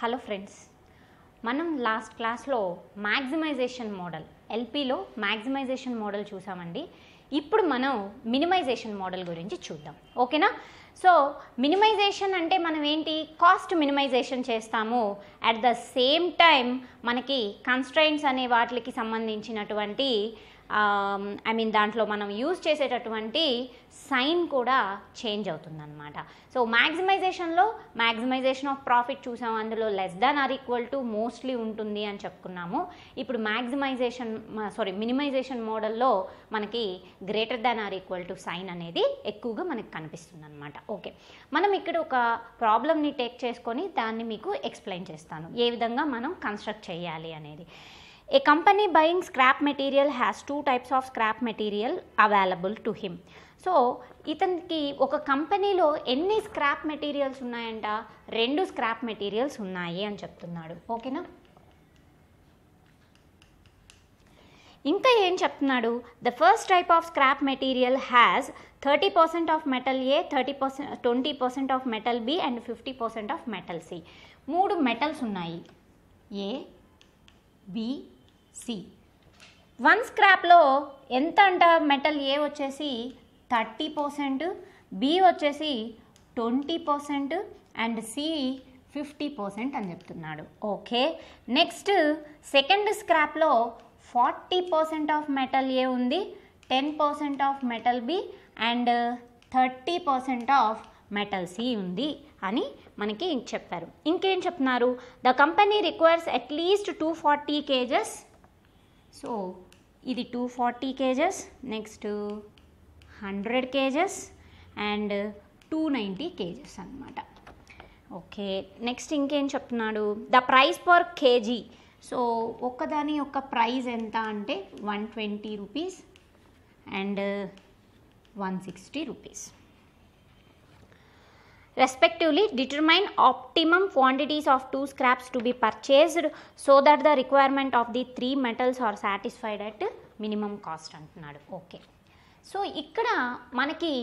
hello friends మనం last క్లాస్లో maximization model ఎల్పిలో మ్యాక్సిమైజేషన్ మోడల్ చూసామండి ఇప్పుడు మనం మినిమైజేషన్ మోడల్ గురించి చూద్దాం ఓకేనా సో మినిమైజేషన్ అంటే మనం ఏంటి కాస్ట్ మినిమైజేషన్ చేస్తాము అట్ ద సేమ్ టైం మనకి కన్స్ట్రైంట్స్ అనే వాటికి సంబంధించినటువంటి ఐ మీన్ దాంట్లో మనం యూజ్ చేసేటటువంటి సైన్ కూడా చేంజ్ అవుతుందన్నమాట సో మ్యాక్సిమైజేషన్లో మ్యాక్సిమైజేషన్ ఆఫ్ ప్రాఫిట్ చూసాము అందులో less than or equal to mostly ఉంటుంది అని చెప్పుకున్నాము ఇప్పుడు మ్యాక్సిమైజేషన్ సారీ మినిమైజేషన్ మోడల్లో మనకి greater than or equal to sign అనేది ఎక్కువగా మనకి కనిపిస్తుంది అనమాట ఓకే మనం ఇక్కడ ఒక ప్రాబ్లమ్ని టేక్ చేసుకొని దాన్ని మీకు ఎక్స్ప్లెయిన్ చేస్తాను ఏ విధంగా మనం కన్స్ట్రక్ట్ చేయాలి అనేది a company buying scrap material has two types of scrap material available to him so ఇతనికి ఒక కంపెనీలో ఎన్ని స్క్రాప్ మెటీరియల్స్ ఉన్నాయంట రెండు స్క్రాప్ మెటీరియల్స్ ఉన్నాయి అని చెప్తున్నాడు ఓకేనా ఇంకా ఏం చెప్తున్నాడు the first type of scrap material has thirty percent of metal A thirty percent twenty percent of metal B and fifty percent of metal C మూడు మెటల్స్ ఉన్నాయి ఏ బి సి వన్ స్క్రాప్లో ఎంత అంట మెటల్ ఏ వచ్చేసి thirty percent B వచ్చేసి twenty percent and C fifty percent అని చెప్తున్నాడు okay next second స్క్రాప్లో forty percent of metal A ఉంది ten percent of metal B and thirty percent of metal C ఉంది అని మనకి చెప్పారు ఇంకేం చెప్తున్నారు the company requires at least two forty kgs so ఇది two forty kgs next hundred kgs and two ninety kgs అనమాట okay next ఇంకేం చెప్తున్నాడు the price per kg so ఒక్కదాని యొక్క ప్రైస్ ఎంత అంటే one twenty rupees and one sixty rupees respectively determine optimum quantities of two scraps to be purchased so that the requirement of the three metals are satisfied at minimum cost అంటున్నాడు okay so ఇక్కడ మనకి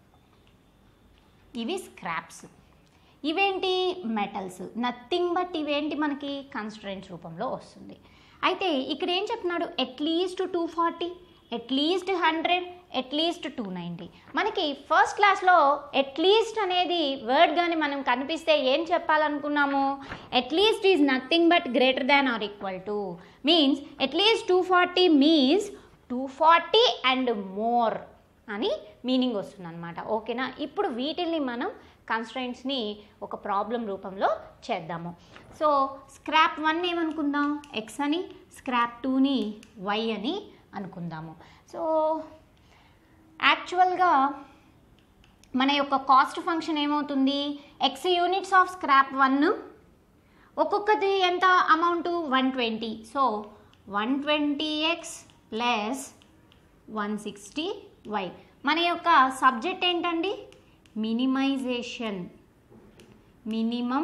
ఇవి scraps ఇవేంటి metals nothing but ఇవేంటి మనకి constraints రూపంలో వస్తుంది అయితే ఇక్కడ ఏం చెప్తున్నాడు at least two forty at least hundred at least two ninety మనకి ఫస్ట్ క్లాస్లో అట్లీస్ట్ అనేది వర్డ్ కానీ మనం కనిపిస్తే ఏం చెప్పాలనుకున్నాము at least is nothing but greater than or equal to means at least two forty means two forty and more అని మీనింగ్ వస్తుంది అనమాట ఓకేనా ఇప్పుడు వీటిల్ని మనం కన్స్ట్రైంట్స్ని ఒక ప్రాబ్లం రూపంలో చేద్దాము సో స్క్రాప్ వన్ ఏమనుకుందాం ఎక్స్ అని స్క్రాప్ టూని వై అని అనుకుందాము సో యాక్చువల్గా మన యొక్క కాస్ట్ ఫంక్షన్ ఏమవుతుంది X units of scrap one ఒక్కొక్కది ఎంత amount one twenty so one twenty X plus one sixty Y మన యొక్క సబ్జెక్ట్ ఏంటండి మినిమైజేషన్ మినిమం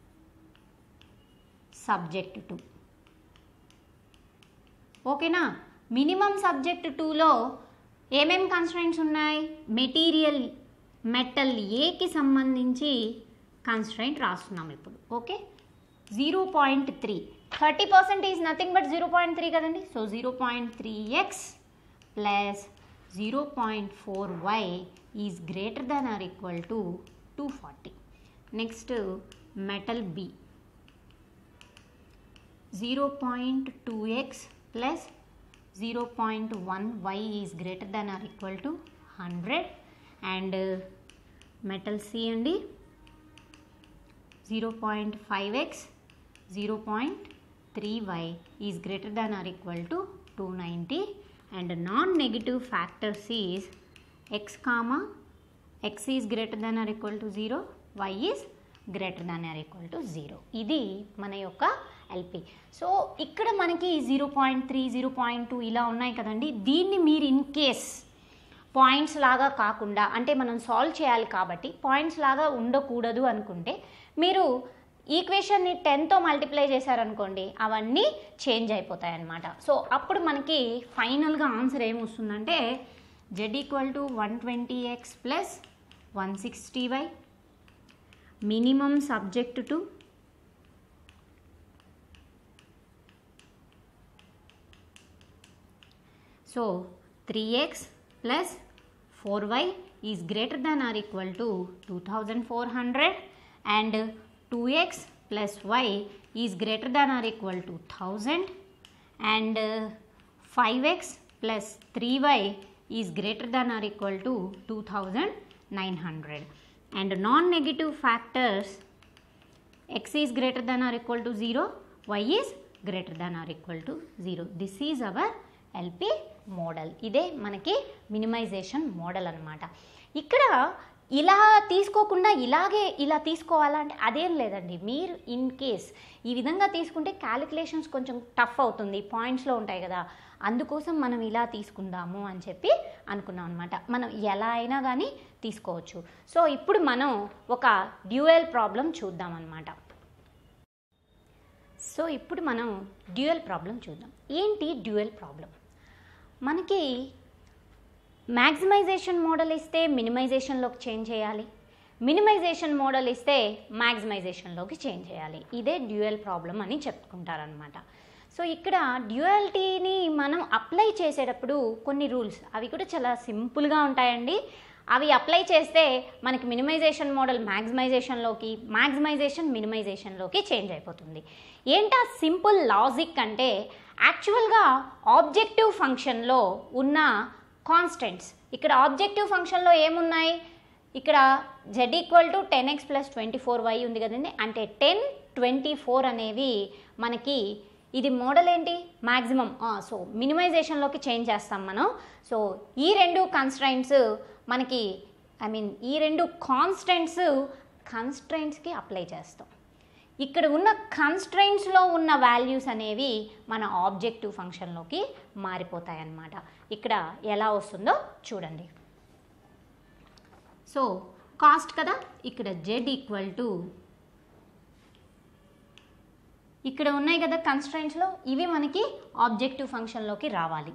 సబ్జెక్ట్ టు ఓకేనా మినిమం సబ్జెక్ట్ టూలో ఏమేం కన్స్ట్రైంట్స్ ఉన్నాయి మెటీరియల్ మెటల్ ఏకి సంబంధించి కన్స్ట్రైంట్ రాస్తున్నాం ఇప్పుడు okay zero point three thirty percent is nothing but zero point three కదండి so zero point three X plus zero point four why is greater than or equal to two forty next metal B zero point two X plus zero point one Y is greater than or equal to hundred and metal C అండి zero point five X zero point three why is greater than or equal to two ninety and non negative factors is x comma x is greater than or equal to zero y is greater than or equal to zero ఇది మన యొక్క LP so ఇక్కడ మనకి zero point three zero point two ఇలా ఉన్నాయి కదండి దీన్ని మీరు ఇన్ కేస్ పాయింట్స్ లాగా కాకుండా అంటే మనం సాల్వ్ చేయాలి కాబట్టి పాయింట్స్ లాగా ఉండకూడదు అనుకుంటే మీరు ఈక్వేషన్ని టెన్తో మల్టిప్లై చేశారనుకోండి అవన్నీ చేంజ్ అయిపోతాయి అన్నమాట సో అప్పుడు మనకి ఫైనల్గా ఆన్సర్ ఏమొస్తుందంటే z equal to one twenty X plus one sixty y minimum subject to so three X plus four why is greater than or equal to two thousand four hundred and two X plus y is greater than or equal to thousand and five x plus three why is greater than or equal to two thousand nine hundred and non negative factors x is greater than or equal to 0 y is greater than or equal to 0 this is our LP model ఇదే మనకి minimization model అనమాట ఇక్కడ ఇలా తీసుకోకుండా ఇలాగే ఇలా తీసుకోవాలంటే అదేం లేదండి మీరు ఇన్ కేస్ ఈ విధంగా తీసుకుంటే క్యాలిక్యులేషన్స్ కొంచెం టఫ్ అవుతుంది పాయింట్స్లో ఉంటాయి కదా అందుకోసం మనం ఇలా తీసుకుందాము అని చెప్పి అనుకున్నాం అనమాట మనం ఎలా అయినా కానీ తీసుకోవచ్చు సో ఇప్పుడు మనం ఒక డ్యూయల్ ప్రాబ్లం చూద్దాం అనమాట సో ఇప్పుడు మనం డ్యూయల్ ప్రాబ్లం చూద్దాం ఏంటి డ్యూయల్ ప్రాబ్లం మనకి మ్యాక్సిమైజేషన్ మోడల్ ఇస్తే మినిమైజేషన్లోకి చేంజ్ చేయాలి మినిమైజేషన్ మోడల్ ఇస్తే మ్యాక్సిమైజేషన్లోకి చేంజ్ చేయాలి ఇదే డ్యూయల్ ప్రాబ్లం అని చెప్పుకుంటారనమాట సో ఇక్కడ డ్యూయాలిటీని మనం అప్లై చేసేటప్పుడు కొన్ని రూల్స్ అవి కూడా చాలా సింపుల్గా ఉంటాయండి అవి అప్లై చేస్తే మనకి మినిమైజేషన్ మోడల్ మ్యాక్సిమైజేషన్లోకి మ్యాక్సిమైజేషన్ మినిమైజేషన్లోకి చేంజ్ అయిపోతుంది ఏంటా సింపుల్ లాజిక్ అంటే యాక్చువల్గా ఆబ్జెక్టివ్ ఫంక్షన్లో ఉన్న కాన్స్టెంట్స్ ఇక్కడ ఆబ్జెక్టివ్ ఫంక్షన్లో ఏమున్నాయి ఇక్కడ z equal to ten x plus twenty four y ఉంది కదండి అంటే టెన్ ట్వంటీ ఫోర్ అనేవి మనకి ఇది మోడల్ ఏంటి మ్యాక్సిమం సో మినిమైజేషన్లోకి చేంజ్ చేస్తాం మనం సో ఈ రెండు కన్స్ట్రైంట్స్ మనకి ఐ మీన్ ఈ రెండు కాన్స్టెంట్స్ కన్స్ట్రైంట్స్కి అప్లై చేస్తాం ఇక్కడ ఉన్న కన్స్ట్రైంట్స్లో ఉన్న వాల్యూస్ అనేవి మన ఆబ్జెక్టివ్ ఫంక్షన్లోకి మారిపోతాయి అన్నమాట ఇక్కడ ఎలా వస్తుందో చూడండి సో కాస్ట్ కదా ఇక్కడ జెడ్ ఈక్వల్ టు ఇక్కడ ఉన్నాయి కదా కన్స్ట్రైంట్స్లో ఇవి మనకి ఆబ్జెక్టివ్ ఫంక్షన్లోకి రావాలి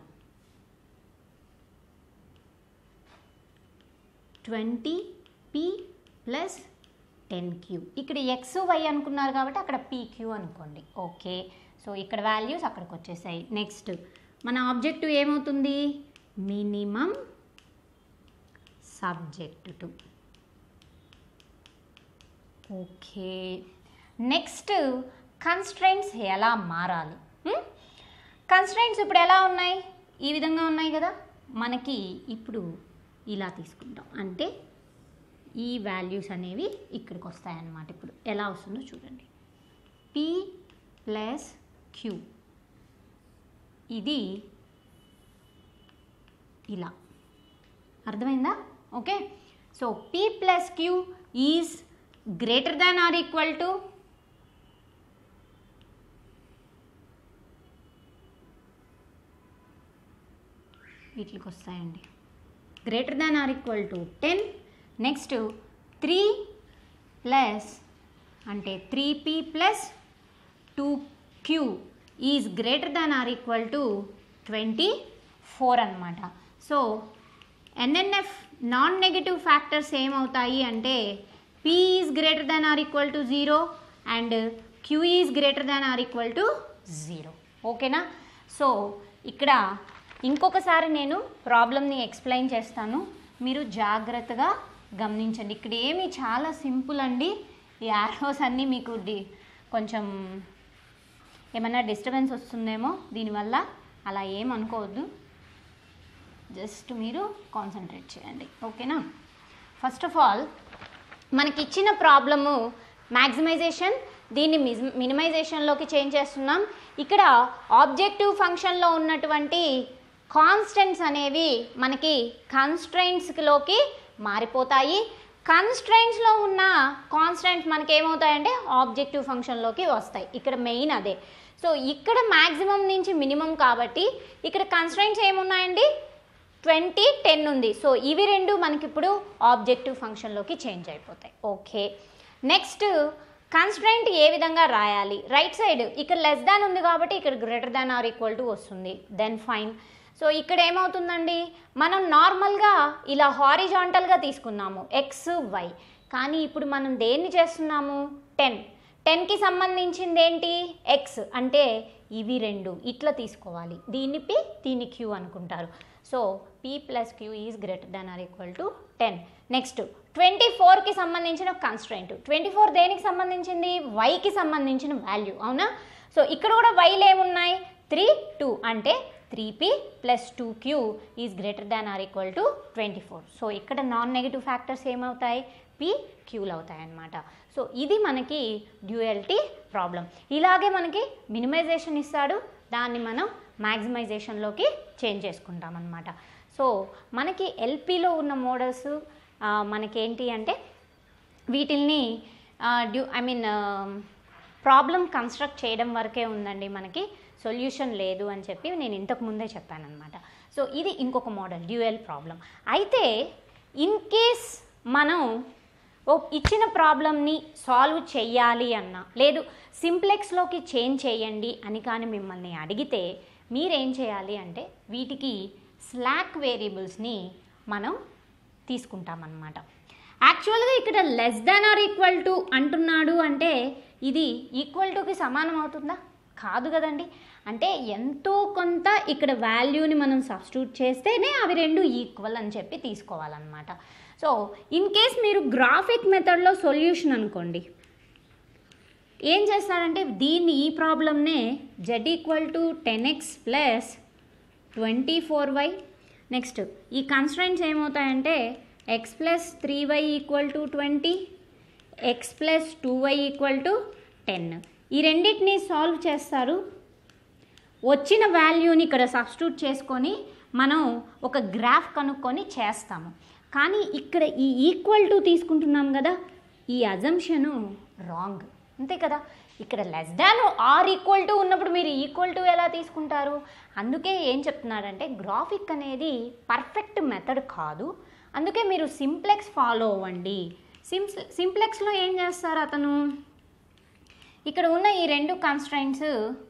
twenty p plus ten q ఇక్కడ ఎక్స్ వై అనుకున్నారు కాబట్టి అక్కడ పీక్యూ అనుకోండి ఓకే సో ఇక్కడ వాల్యూస్ అక్కడికి వచ్చేసాయి నెక్స్ట్ మన ఆబ్జెక్టివ్ ఏమవుతుంది minimum subject to okay next constraints ఎలా మారాలి కన్స్ట్రైంట్స్ ఇప్పుడు ఎలా ఉన్నాయి ఈ విధంగా ఉన్నాయి కదా మనకి ఇప్పుడు ఇలా తీసుకుంటాం అంటే ఈ వాల్యూస్ అనేవి ఇక్కడికి వస్తాయన్నమాట ఇప్పుడు ఎలా వస్తుందో చూడండి పి ప్లస్ క్యూ ఇది ఇలా అర్థమైందా okay so p plus q is greater than or equal to వీటికి వస్తాయండి greater than or equal to ten next three plus అంటే three p plus two q is greater than or equal to twenty four అనమాట so NNF non negative factors ఏమవుతాయి అంటే p is greater than or equal to zero and q is greater than or equal to zero ఓకేనా so ఇక్కడ ఇంకొకసారి నేను ప్రాబ్లమ్ని explain చేస్తాను మీరు జాగ్రత్తగా గమనించండి ఇక్కడ ఏమి చాలా సింపుల్ అండి ఈ యారోస్ అన్నీ మీకు డి కొంచెం ఏమైనా డిస్టర్బెన్స్ వస్తుందేమో దీనివల్ల అలా ఏం అనుకోవద్దు జస్ట్ మీరు కాన్సన్ట్రేట్ చేయండి ఓకేనా ఫస్ట్ ఆఫ్ ఆల్ మనకి ఇచ్చిన ప్రాబ్లము మ్యాక్సిమైజేషన్ దీన్ని మిజ్ మినిమైజేషన్లోకి చేంజ్ చేస్తున్నాం ఇక్కడ ఆబ్జెక్టివ్ ఫంక్షన్లో ఉన్నటువంటి కాన్స్టెంట్స్ అనేవి మనకి కన్స్ట్రైంట్స్లోకి మారిపోతాయి కన్స్ట్రైంట్స్లో ఉన్న కాన్స్టెంట్స్ మనకి ఏమవుతాయంటే ఆబ్జెక్టివ్ ఫంక్షన్లోకి వస్తాయి ఇక్కడ మెయిన్ అదే సో ఇక్కడ మ్యాక్సిమం నుంచి మినిమం కాబట్టి ఇక్కడ కన్స్ట్రైంట్స్ ఏమున్నాయండి ట్వంటీ టెన్ ఉంది సో ఇవి రెండు మనకి ఇప్పుడు ఆబ్జెక్టివ్ ఫంక్షన్లోకి చేంజ్ అయిపోతాయి ఓకే నెక్స్ట్ కన్స్ట్రైంట్ ఏ విధంగా రాయాలి రైట్ సైడ్ ఇక్కడ లెస్ దాన్ ఉంది కాబట్టి ఇక్కడ greater than or equal to వస్తుంది దెన్ ఫైన్ సో ఇక్కడ ఏమవుతుందండి మనం నార్మల్గా ఇలా హారిజాంటల్గా తీసుకున్నాము ఎక్స్ వై కానీ ఇప్పుడు మనం దేన్ని చేస్తున్నాము టెన్ టెన్కి సంబంధించింది ఏంటి ఎక్స్ అంటే ఇవి రెండు ఇట్లా తీసుకోవాలి దీన్ని పి దీన్ని క్యూ అనుకుంటారు so p plus q is greater than or equal to ten next twenty ఫోర్కి సంబంధించిన కన్స్ట్రెంట్ ట్వంటీ ఫోర్ దేనికి సంబంధించింది వైకి సంబంధించిన వాల్యూ అవునా సో ఇక్కడ కూడా వైలు ఏమున్నాయి త్రీ టూ అంటే three p plus two q is greater than or equal to twenty four so ఇక్కడ నాన్ నెగిటివ్ ఫ్యాక్టర్స్ ఏమవుతాయి పి క్యూలు అవుతాయి అన్నమాట సో ఇది మనకి డ్యూయల్టీ ప్రాబ్లం ఇలాగే మనకి మినిమైజేషన్ ఇస్తాడు దాన్ని మనం మ్యాక్సిమైజేషన్లోకి చేంజ్ చేసుకుంటాం అనమాట సో మనకి ఎల్పిలో ఉన్న మోడల్స్ మనకేంటి అంటే వీటిల్ని డ్యూ ఐ మీన్ ప్రాబ్లం కన్స్ట్రక్ట్ చేయడం వరకే ఉందండి మనకి సొల్యూషన్ లేదు అని చెప్పి నేను ఇంతకు ముందే చెప్పాను అనమాట సో ఇది ఇంకొక మోడల్ డ్యూయల్ ప్రాబ్లం అయితే ఇన్ కేస్ మనం ఓ ఇచ్చిన ప్రాబ్లమ్ని సాల్వ్ చేయాలి అన్న లేదు సింప్లెక్స్లోకి చేంజ్ చేయండి అని కానీ మిమ్మల్ని అడిగితే మీరేం చేయాలి అంటే వీటికి స్లాక్ వేరియబుల్స్ని మనం తీసుకుంటామన్నమాట యాక్చువల్గా ఇక్కడ less than or equal to అంటున్నాడు అంటే ఇది ఈక్వల్ టుకి సమానం అవుతుందా కాదు కదండి అంటే ఎంతో కొంత ఇక్కడ వాల్యూని మనం సబ్స్టిట్యూట్ చేస్తేనే అవి రెండు ఈక్వల్ అని చెప్పి తీసుకోవాలన్నమాట సో ఇన్ కేస్ మీరు గ్రాఫిక్ మెథడ్లో సొల్యూషన్ అనుకోండి ఏం చేస్తారంటే దీన్ని ఈ ప్రాబ్లమ్నే z equal to ten x plus twenty four y next ఈ కన్స్ట్రెంట్స్ ఏమవుతాయంటే x plus three y equal to twenty X plus two y equal to ten ఈ రెండింటిని సాల్వ్ చేస్తారు వచ్చిన వాల్యూని ఇక్కడ సబ్స్టిట్యూట్ చేసుకొని మనం ఒక గ్రాఫ్ కనుక్కొని చేస్తాము కానీ ఇక్కడ ఈ ఈక్వల్ టు తీసుకుంటున్నాం కదా ఈ అజంప్షను రాంగ్ అంతే కదా ఇక్కడ less than or equal to ఉన్నప్పుడు మీరు ఈక్వల్ టు ఎలా తీసుకుంటారు అందుకే ఏం చెప్తున్నాడంటే గ్రాఫిక్ అనేది పర్ఫెక్ట్ మెథడ్ కాదు అందుకే మీరు సింప్లెక్స్ ఫాలో అవ్వండి సిమ్స్ సింప్లెక్స్లో ఏం చేస్తారు అతను ఇక్కడ ఉన్న ఈ రెండు constraints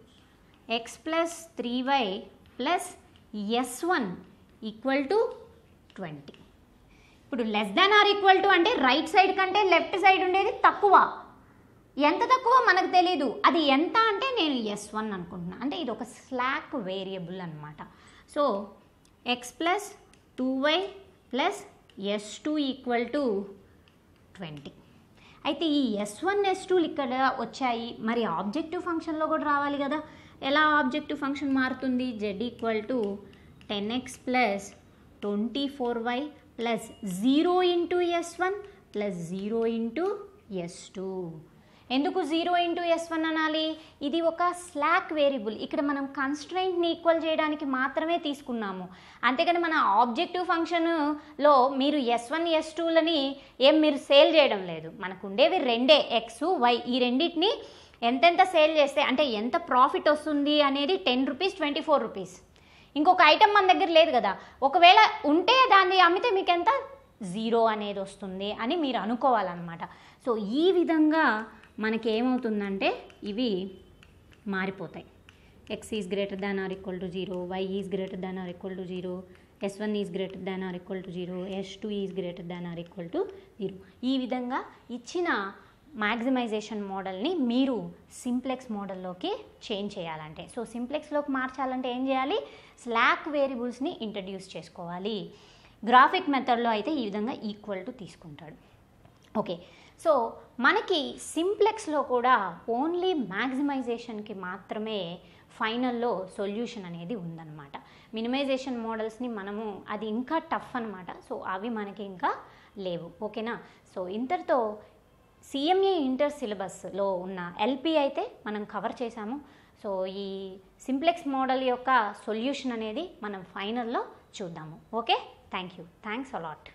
x plus three y plus s one equal to twenty ఇప్పుడు less than or equal to అంటే రైట్ సైడ్ కంటే లెఫ్ట్ సైడ్ ఉండేది తక్కువ ఎంత తక్కువ మనకు తెలీదు అది ఎంత అంటే నేను ఎస్ వన్ అనుకుంటున్నాను అంటే ఇది ఒక స్లాక్ వేరియబుల్ అనమాట so x plus two y plus s two equal to twenty అయితే ఈ ఎస్ వన్ ఎస్ టూలు ఇక్కడ వచ్చాయి మరి ఆబ్జెక్టివ్ ఫంక్షన్లో కూడా రావాలి కదా ఎలా ఆబ్జెక్టివ్ ఫంక్షన్ మారుతుంది z equal to ten x plus twenty four y plus zero into s one plus zero into s two ఎందుకు జీరో ఇంటూ ఎస్ వన్ అనాలి ఇది ఒక స్లాక్ వేరియబుల్ ఇక్కడ మనం కన్స్ట్రైంట్ని ఈక్వల్ చేయడానికి మాత్రమే తీసుకున్నాము అంతేకాని మన ఆబ్జెక్టివ్ ఫంక్షన్లో మీరు ఎస్ వన్ ఎస్ టూలని ఏం మీరు సేల్ చేయడం లేదు మనకు ఉండేవి రెండే ఎక్స్ వై ఈ రెండింటిని ఎంతెంత సేల్ చేస్తే అంటే ఎంత ప్రాఫిట్ వస్తుంది అనేది ten rupees twenty four rupees ఇంకొక ఐటెం మన దగ్గర లేదు కదా ఒకవేళ ఉంటే దాన్ని అమ్మితే మీకు ఎంత జీరో అనేది వస్తుంది అని మీరు అనుకోవాలన్నమాట సో ఈ విధంగా మనకి ఏమవుతుందంటే ఇవి మారిపోతాయి x is greater than or equal to zero y is greater than or equal to zero s one is greater than or equal to zero s two is greater than or equal to zero ఈ విధంగా ఇచ్చిన maximization మోడల్ని మీరు simplex మోడల్లోకి change చేయాలంటే so సింప్లెక్స్లోకి మార్చాలంటే ఏం చేయాలి స్లాక్ వేరియబుల్స్ని ఇంట్రడ్యూస్ చేసుకోవాలి గ్రాఫిక్ మెథడ్లో అయితే ఈ విధంగా ఈక్వల్ టు తీసుకుంటాడు ఓకే సో మనకి సింప్లెక్స్లో కూడా ఓన్లీ మ్యాక్సిమైజేషన్కి మాత్రమే ఫైనల్లో సొల్యూషన్ అనేది ఉందన్నమాట మినిమైజేషన్ మోడల్స్ని మనము అది ఇంకా టఫ్ అనమాట సో అవి మనకి ఇంకా లేవు ఓకేనా సో ఇంతటితో సిఎంఏ ఇంటర్ సిలబస్లో ఉన్న ఎల్పి అయితే మనం కవర్ చేసాము సో ఈ సింప్లెక్స్ మోడల్ యొక్క సొల్యూషన్ అనేది మనం ఫైనల్లో చూద్దాము okay thank you thanks allot